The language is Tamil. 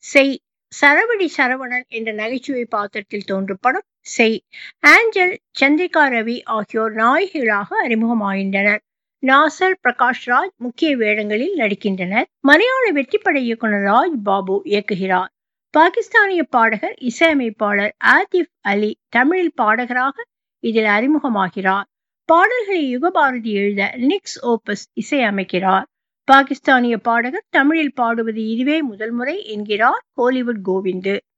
செய் சரவடி சரவணன் என்ற நகைச்சுவை பாத்திரத்தில் தோன்றும் படம் செய் ஆஞ்சல் சந்திரிகா ரவி ஆகியோர் நாயகிகளாக அறிமுகமாகின்றனர் நாசர் பிரகாஷ் ராஜ் முக்கிய வேடங்களில் நடிக்கின்றனர் மலையாள வெற்றிப்பட இயக்குனர் ராஜ் பாபு இயக்குகிறார் பாகிஸ்தானிய பாடகர் இசையமைப்பாளர் ஆதிப் அலி தமிழில் பாடகராக இதில் அறிமுகமாகிறார் பாடல்களை யுகபாரதி எழுத நிக்ஸ் ஓபஸ் இசையமைக்கிறார் பாகிஸ்தானிய பாடகர் தமிழில் பாடுவது இதுவே முதல் முறை என்கிறார் கோலிவுட் கோவிந்து